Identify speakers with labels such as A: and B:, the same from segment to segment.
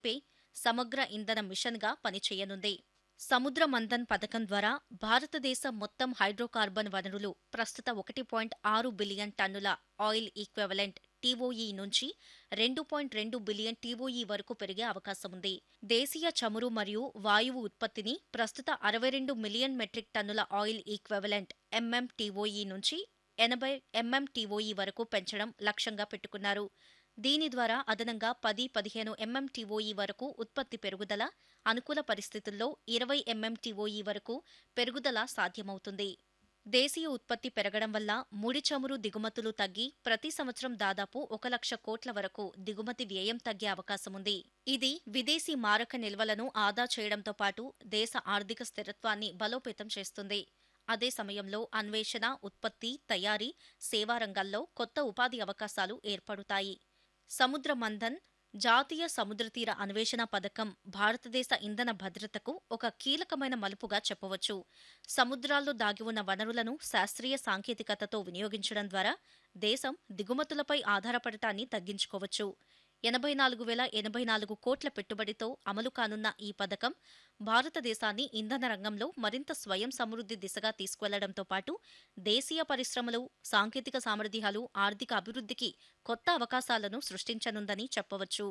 A: pay సమగ్ర ఇంధన మిషన్గా పనిచేయనుంది సముద్ర మంథన్ పథకం ద్వారా భారతదేశ మొత్తం హైడ్రోకార్బన్ వనరులు ప్రస్తుత ఒకటి పాయింట్ ఆరు బిలియన్ టన్నుల ఆయిల్ ఈక్వివలెంట్ టీఓఈ నుంచి రెండు పాయింట్ రెండు బిలియన్ టీఓఈ వరకు పెరిగే అవకాశం ఉంది దేశీయ చమురు మరియు వాయువు ఉత్పత్తిని ప్రస్తుత అరవై రెండు మిలియన్ మెట్రిక్ టన్నుల ఆయిల్ ఈక్వివలెంట్ ఎంఎంటీఓఈ నుంచి ఎనభై ఎంఎంటీఓఈ వరకు పెంచడం లక్ష్యంగా పెట్టుకున్నారు దీని ద్వారా అదనంగా పది పదిహేను ఎంఎంటీఓఈ వరకు ఉత్పత్తి పెరుగుదల అనుకూల పరిస్థితుల్లో ఇరవై ఎంఎంటీఓఈ వరకు పెరుగుదల సాధ్యమవుతుంది దేశీయ ఉత్పత్తి పెరగడం వల్ల ముడి చమురు దిగుమతులు తగ్గి ప్రతి సంవత్సరం దాదాపు ఒక లక్ష కోట్ల వరకు దిగుమతి వ్యయం తగ్గే అవకాశముంది ఇది విదేశీ మారక నిల్వలను ఆదా చేయడంతో పాటు దేశ ఆర్థిక స్థిరత్వాన్ని బలోపేతం చేస్తుంది అదే సమయంలో అన్వేషణ ఉత్పత్తి తయారీ సేవా రంగాల్లో కొత్త ఉపాధి అవకాశాలు ఏర్పడుతాయి సముద్ర మంథన్ జాతీయ సముద్రతీర అన్వేషణ పథకం భారతదేశ ఇంధన భద్రతకు ఒక కీలకమైన మలుపుగా చెప్పవచ్చు సముద్రాల్లో దాగి ఉన్న వనరులను శాస్త్రీయ సాంకేతికతతో వినియోగించడం ద్వారా దేశం దిగుమతులపై ఆధారపడటాన్ని తగ్గించుకోవచ్చు ఎనభై నాలుగు వేల ఎనభై నాలుగు కోట్ల పెట్టుబడితో అమలు కానున్న ఈ పథకం భారతదేశాన్ని ఇంధన రంగంలో మరింత స్వయం సమృద్ధి దిశగా తీసుకువెళ్లడంతో పాటు దేశీయ పరిశ్రమలు సాంకేతిక సామర్థ్యాలు ఆర్థిక అభివృద్ధికి కొత్త అవకాశాలను సృష్టించనుందని చెప్పవచ్చు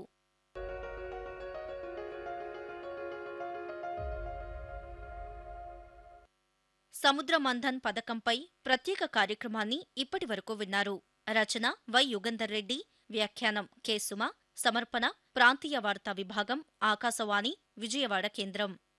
A: సముద్ర మంథన్ పథకంపై ప్రత్యేక కార్యక్రమాన్ని ఇప్పటి వరకు విన్నారు రచన వై యుగంధర్ రెడ్డి వ్యాఖ్యానం కె సుమ సమర్పణ ప్రాంతీయ వార్తా విభాగం ఆకాశవాణి విజయవాడ కేంద్రం